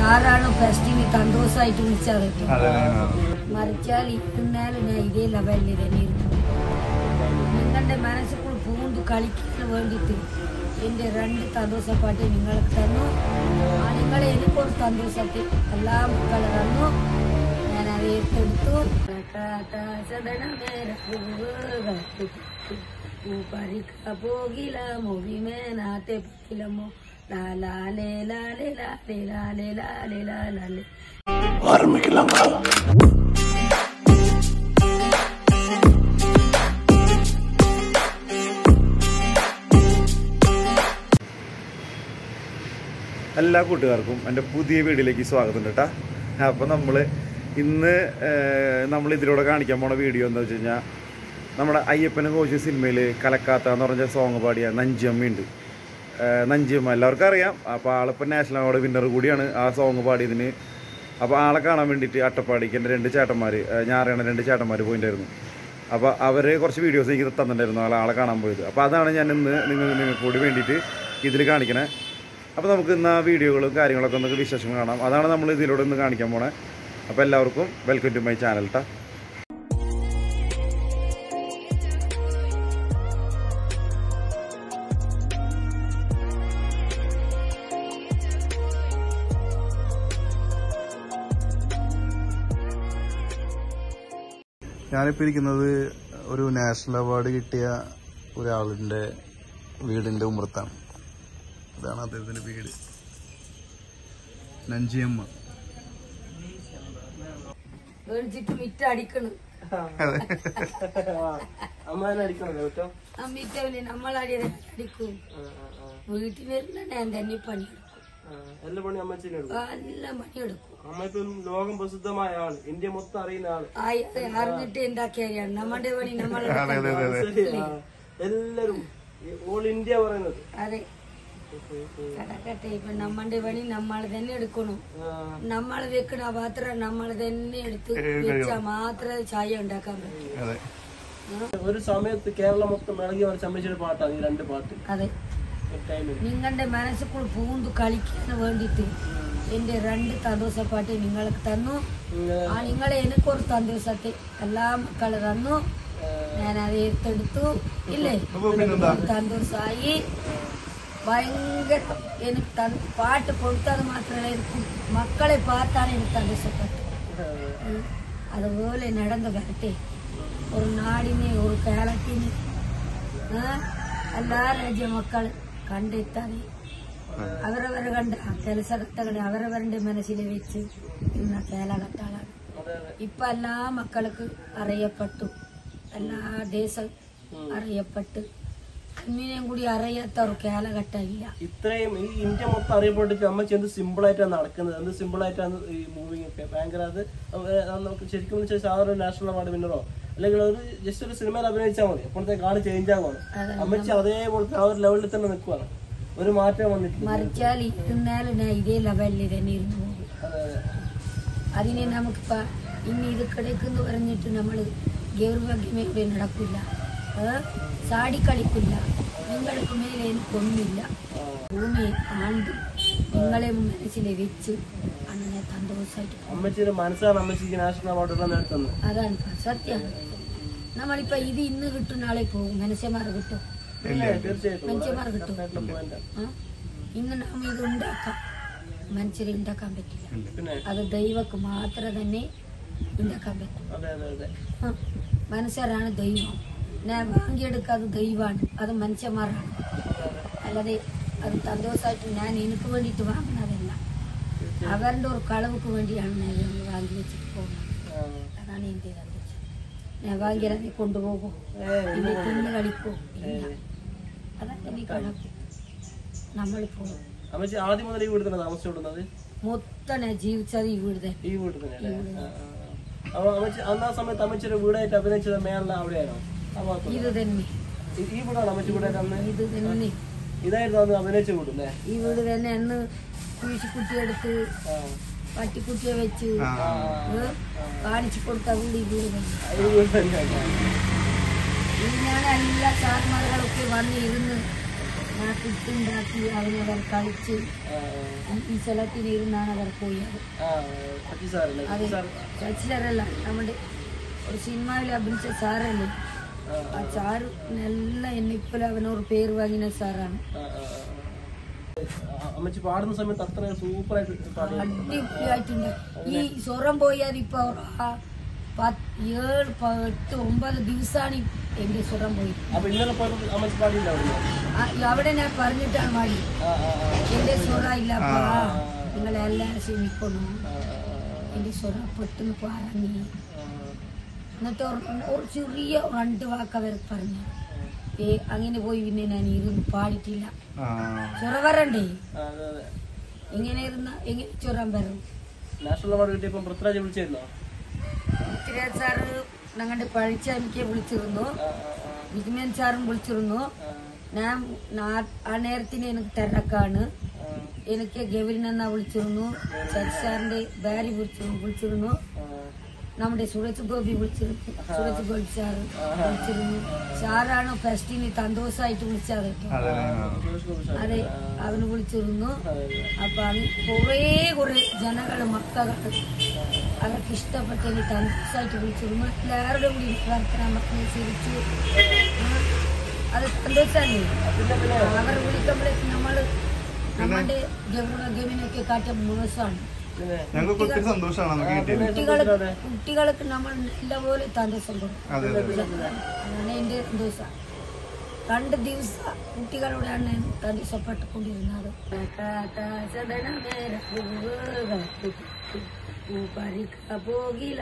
ആരാണ് ഫസ്റ്റിന് സന്തോഷമായിട്ട് വിളിച്ചത് കേട്ടോ അതെ മറിച്ചാൽ ഇരുന്നാലും ഞാൻ ഇതേ ലെവലിൽ തന്നെ ഇരുന്നു നിങ്ങളുടെ മനസ്സിൽ പൂണ്ട് കളിക്കാൻ വേണ്ടിയിട്ട് എൻ്റെ രണ്ട് സന്തോഷപ്പാട്ട് നിങ്ങൾക്ക് തന്നു ആ നിങ്ങളെ എനിക്കൊരു സന്തോഷത്തെ എല്ലാ മക്കളെ തന്നു ഞാൻ അത് ഏറ്റെടുത്തു പറിക്ക പോകില മൊവിമേനാത്തെ പക്കിലമോ ലാലേ ലാലേ ലാലേ ലാലേ ലാലേ ലാലേ എല്ലാ കൂട്ടുകാർക്കും എൻ്റെ പുതിയ വീഡിയോയിലേക്ക് സ്വാഗതം കേട്ടാ അപ്പോൾ നമ്മൾ ഇന്ന് നമ്മൾ ഇതിലൂടെ കാണിക്കാൻ പോണ വീഡിയോ എന്താ വെച്ച് കഴിഞ്ഞാൽ നമ്മുടെ അയ്യപ്പനും കോശി സിനിമയിൽ കലക്കാത്ത എന്ന് പറഞ്ഞ സോങ് പാടിയ നഞ്ചിയമ്മയുണ്ട് ഏഹ് നഞ്ചിയമ്മ എല്ലാവർക്കും അറിയാം അപ്പോൾ ആളിപ്പോൾ നാഷണൽ അവാർഡ് വിന്നർ കൂടിയാണ് ആ സോങ് പാടിയതിന് അപ്പോൾ ആളെ കാണാൻ വേണ്ടിയിട്ട് അട്ടപ്പാടിക്ക് എൻ്റെ രണ്ട് ചേട്ടന്മാർ ഞാറിയാണ് രണ്ട് ചേട്ടന്മാർ പോയിട്ടുണ്ടായിരുന്നു അപ്പോൾ അവർ കുറച്ച് വീഡിയോസ് എനിക്ക് തന്നിട്ടുണ്ടായിരുന്നു ആളെ ആളെ കാണാൻ പോയത് അപ്പോൾ അതാണ് ഞാൻ ഇന്ന് നിങ്ങൾ നിങ്ങൾക്ക് കൂടി വേണ്ടിയിട്ട് ഇതിൽ കാണിക്കണേ അപ്പോൾ നമുക്ക് ഇന്ന് ആ വീഡിയോകളും കാര്യങ്ങളൊക്കെ ഒന്ന് വിശേഷങ്ങൾ കാണാം അതാണ് നമ്മൾ ഇതിലൂടെ ഒന്ന് കാണിക്കാൻ പോണേ അപ്പോൾ എല്ലാവർക്കും വെൽക്കം ടു മൈ ചാനൽ കേട്ടോ ഞാനിപ്പോൾ ഇരിക്കുന്നത് ഒരു നാഷണൽ അവാർഡ് കിട്ടിയ ഒരാളിൻ്റെ വീടിൻ്റെ ഉമ്മർത്താണ് ഇതാണ് അദ്ദേഹത്തിൻ്റെ വീട് നഞ്ചിയമ്മ മേടിച്ചിട്ട് മിറ്റ അടിക്കണം അമ്മേനെ അടിക്കണം കേട്ടോ ആ മിറ്റവില് നമ്മളടി അടിക്കും വീട്ടിൽ വരുന്ന ഞാൻ തന്നെ പണിയെടുക്കും എല്ലാ പണി അമ്മച്ചിനെ എടുക്കും എല്ലാം പണിയെടുക്കും അമ്മ ഇപ്പം ലോകം പ്രസിദ്ധമായ ആള് ഇന്ത്യ മൊത്തം അറിയുന്ന ആള് ആയി അറിഞ്ഞിട്ട് എന്താക്കിയാണ് നമ്മുടെ പണി നമ്മൾ ശരി, ആ. എല്ലാരും ഓൾ ഇന്ത്യ പറയുന്നത് അതെ കിടക്കട്ടെ ഇപ്പൊ നമ്മുടെ പണി നമ്മൾ തന്നെ എടുക്കണം ആ, നമ്മൾ വെക്കണ പാത്രം നമ്മൾ തന്നെ എടുത്ത് വെച്ചാൽ മാത്രമേ ചായ ഉണ്ടാക്കാൻ പറ്റൂ അതെ ഒരു സമയത്ത് കേരളം മൊത്തം ഇളകി മറിച്ച് അമ്മച്ചിയുടെ പാട്ടാണ് ഈ രണ്ട് പാട്ട് അതെ ടൈമിൽ നിങ്ങളുടെ മനസ്സിൽ പൂണ്ട് കളിക്കാൻ വേണ്ടിയിട്ട് എന്റെ രണ്ട് സന്തോഷപ്പാട്ട് നിങ്ങൾക്ക് തന്നു ആ നിങ്ങളെ എനിക്കൊരു സന്തോഷത്തെ എല്ലാ മക്കളെ തന്നു ഞാൻ അത് ഏറ്റെടുത്തു ഇല്ലേ സന്തോഷമായി ഭയങ്കര എനിക്ക് തന്ന- പാട്ട് കൊടുത്തത് മാത്രമല്ല എനിക്ക് മക്കളെ பார்த்தாണ് എനിക്ക് സന്തോഷപ്പെട്ടു ഉം. അതുപോലെ നടന്നു വരട്ടെ ഒരു നാടിനെ ഒരു കേരളത്തിന് ആ, എല്ലാ രാജ്യ മക്കൾ കണ്ടെത്താതെ അവരവർ കണ്ട ಕೆಲಸಗಳെ അവരവരുടെ മനസ്സിൽ വെച്ച് ഇന്ന കാലഘട്ടമാണ് ഇപ്പൊ എല്ലാ മക്കൾക്ക് അറിയപ്പെട്ടു എല്ലാ ദേശം അറിയപ്പെട്ട് ഒന്നിനെയും കൂടി അറിയാത്ത ഒരു കാലഘട്ടം ഇല്ല ഇത്രയും ഈ ഇന്ത്യ മൊത്തം അറിയപ്പെട്ടിട്ട് അമ്മച്ചി എന്ത് സിമ്പിൾ ആയിട്ടാണ് നടക്കുന്നത് എന്ത് സിമ്പിൾ ആയിട്ടാണ് ഈ മൂവിങ് ഒക്കെ ഭയങ്കര അത് അവ- അത് നമുക്ക് ശരിക്കും വെച്ചാൽ സാധാരണ നാഷണൽ അവാർഡ് വിന്നറോ അല്ലെങ്കിൽ ഒരു ജസ്റ്റ് ഒരു സിനിമയിൽ അഭിനയിച്ചാൽ മതി അപ്പോഴത്തേക്ക് ആള് ചേഞ്ച് ആകുവാണ് അമ്മച്ചി അതേപോലത്തെ ആ ഒരു ലെവലിൽ തന്നെ നിൽക്കുവാണ് ഒരു മാറ്റം വന്നിട്ടില്ല മറിച്ചാൽ ഇരുന്നാലും ഞാൻ ഇതേ ലെവലിൽ തന്നെ ഇരുന്നു പോകും അതെ അതെ അതിനെ നമുക്കിപ്പ ഇനി ഇത് കിടക്കുന്നു പറഞ്ഞിട്ട് നമ്മൾ ഗൗരവമേ ഇവിടെ നടക്കില്ല ഏ? ചാടിക്കളിക്കില്ല നിങ്ങൾക്ക് മേലെ എനിക്കൊന്നുമില്ല ഭൂമിയെ ആണ്ട് നിങ്ങളെ മനസ്സിലെ വെച്ച് അങ്ങനെ സന്തോഷമായിട്ട് അമ്മച്ചിയുടെ മനസ്സാണ് അമ്മച്ചിക്ക് നാഷണൽ അവാർഡെല്ലാം നേടുന്നത് അതാണ് ഇപ്പൊ സത്യം നമ്മളിപ്പോ ഇത് ഇന്ന് കിട്ടും നാളെ പോകും മനുഷ്യന്മാർ കിട്ടും തീർച്ചയായിട്ടും മനുഷ്യന്മാർ കിട്ടും ആയിട്ടുള്ള point ആ. ആ? ഇന്ന് നാം ഇത് ഉണ്ടാക്കാം മനുഷ്യരെ ഉണ്ടാക്കാൻ പറ്റില്ല പിന്നെ അത് ദൈവക്ക് മാത്രം തന്നെ ഉണ്ടാക്കാൻ പറ്റും അതെ അതെ അതെ ആ, മനുഷ്യരാണ് ദൈവം ഞാൻ വാങ്ങിയെടുക്കാതെ ദൈവമാണ് അത് മനുഷ്യന്മാരാണ് അല്ലാതെ അത് സന്തോഷമായിട്ട് ഞാൻ എനിക്ക് വേണ്ടിയിട്ട് വാങ്ങുന്നതല്ല അവരുടെ ഒരു കളവുക്ക് വേണ്ടിയാണ് ഞാൻ ഇത് വാങ്ങി വെച്ചിട്ട് പോകുന്നത് ആ. അതാണ് എൻ്റെ സന്തോഷം ഞാൻ വാങ്ങിയത് കൊണ്ടുപോകും പിന്നെ തിന്ന് കളിക്കോ ഇല്ല അതാണ് എനിക്ക് കണക്ക് നമ്മൾ പോകും അമ്മച്ചി ആദ്യം മുതൽ ഈ വീട്ടിൽ തന്നെ താമസിച്ചു വിടുന്നത് മൊത്തം ഞാൻ ജീവിച്ചത് ഈ വീട് തന്നെ ഈ വീട്ടിൽ തന്നെ അല്ലേ ആ, ആ, ആ. അപ്പൊ അമ്മച്ചി അന്ന് ആ സമയത്ത് അമ്മച്ചിയുടെ വീടായിട്ട് അഭിനയിച്ചത് മേളിൽ അവിടെയാണോ ആ ഭാഗത്ത് ഇത് തന്നെ ഈ- ഈ വീടാണ് അമ്മച്ചി വീടായിട്ട് അന്ന് ഇത് തന്നെ ഇതായിരുന്നു അന്ന് അഭിനയിച്ച വീട് അല്ലേ ഈ വീട് തന്നെ അന്ന് കുഴിച്ചുകുട്ടിയെടുത്ത് ആ. പട്ടിക്കുട്ടിയെ വെച്ച് ഏ, കാണിച്ചു കൊടുത്ത വീട് ഈ വീട് തന്നെ ഈ വീട് തന്നെയാണ് ഇതിനാണ് എല്ലാ സാർമാരുകളൊക്കെ വന്ന് ഇരുന്ന് ഞാൻ ഫുഡുണ്ടാക്കി അവനവർ കളിച്ച് ആ, ഈ- ഈ സ്ഥലത്തിലിരുന്നാണ് അവർ പോയത് ആ, സച്ചി സാറല്ലേ അതെ സച്ചി സാർ ചർച്ചിലറല്ല നമ്മുടെ ഒരു സിനിമയിൽ അഭിനയിച്ച സാറല്ലേ ആ, ആ സാറ് നല്ല എന്നെ ഇപ്പോഴും അവനൊരു പേര് വാങ്ങിന സാറാണ് ആ, ആ, ആ. ആ, അമ്മച്ചി പാടുന്ന സമയത്ത് അത്ര സൂപ്പറായിട്ട് പാടി അടിപൊളിയായിട്ടുണ്ട് ഈ സ്വരം പോയാൽ ഇപ്പൊ ആ പത്ത് ഏഴ് പ- എട്ട് ഒമ്പത് ദിവസമാണ് എന്റെ സ്വരം പോയി അപ്പൊ ഇന്നലെ പോയപ്പോ അമ്മച്ചി പാടിയില്ല അവിടെ ആ, അവിടെ ഞാൻ പറഞ്ഞിട്ടാണ് പാടി ആ ആ ആ എന്റെ സ്വര ഇല്ലപ്പാ നിങ്ങളെല്ലാം ക്ഷമിക്കണം ആ, ആ, എന്റെ സ്വര പെട്ടെന്ന് പറഞ്ഞി ആ, എന്നിട്ട് ഒരു- ഒരു ചെറിയ രണ്ട് വാക്ക് അവർ പറഞ്ഞു ഏ അങ്ങനെ പോയി പിന്നെ ഞാൻ ഇരുന്ന് പാടിയിട്ടില്ല ചൊറ വരണ്ടേ ആ, അതെ അതെ എങ്ങനെ ഇരുന്ന എങ്ങനെ ചൊറാൻ വരും നാഷണൽ അവാർഡ് കിട്ടിയപ്പോ പൃഥ്വിരാജ് വിളിച്ചായിരുന്നോ പൃഥ്വിരാജ് സാറ് ഞങ്ങളുടെ പഴിച്ചാമിക്കെ വിളിച്ചിരുന്നു ആ, ആ, ആ, വിജ്മൻ സാറും വിളിച്ചിരുന്നു ആ, ഞാൻ നാ- ആ നേരത്തിന് എനിക്ക് തിരക്കാണ് ആ, എനിക്ക് ഗൗരിനെന്ന വിളിച്ചിരുന്നു സച്ച് സാറിന്റെ ഭാര്യ വിളിച്ചിരുന്നു വിളിച്ചിരുന്നു ആ. നമ്മുടെ സുരജ് ഗോപി വിളിച്ചിരുന്നു സുരജ് ഗോപി സാർ വിളിച്ചിരുന്നു സാറാണ് ഫസ്റ്റിന് സന്തോഷമായിട്ട് വിളിച്ചത് കേട്ടോ സുരേഷ് ഗോപി സാർ. അതെ അവന് വിളിച്ചിരുന്നു അതെ, അതെ. അപ്പൊ അങ്ങ് കുറേ കുറെ ജനങ്ങള് മക്കള് അവർക്ക് ഇഷ്ടപ്പെട്ട എനിക്ക് സന്തോഷമായിട്ട് വിളിച്ചിരുന്നു എല്ലാവരുടെ കൂടി പ്രാർത്ഥന മക്കളെ ചിരിച്ചു ആ, അത് സന്തോഷല്ലേ പിന്നെ പിന്നെ അവർ വിളിക്കുമ്പോഴേക്ക് നമ്മള് നമ്മുടെ ഗവിനൊക്കെ കാട്ടിയ മോശമാണ് പിന്നെ ഞങ്ങൾക്ക് ഒത്തിരി സന്തോഷമാണ് നമുക്ക് കിട്ടിയത് കുട്ടികൾക്ക് കുട്ടികൾക്ക് നമ്മൾ നല്ലപോലെ സന്തോഷം കൊടുക്കും അതെ അതെ അതാണ് എന്റെ സന്തോഷം രണ്ട് ദിവസം കുട്ടികളോടാണ് ഞാൻ സന്തോഷപ്പെട്ടുകൊണ്ടിരുന്നത് പറിക്ക പോകില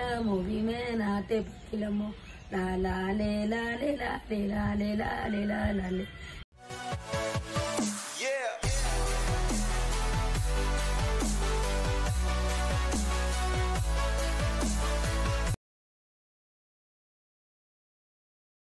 മൊഴിമേനാത്തെ പക്കിലമോ ലാലേ ലാലേ ലാലേ ലാലേ ലാലേ ലാലേ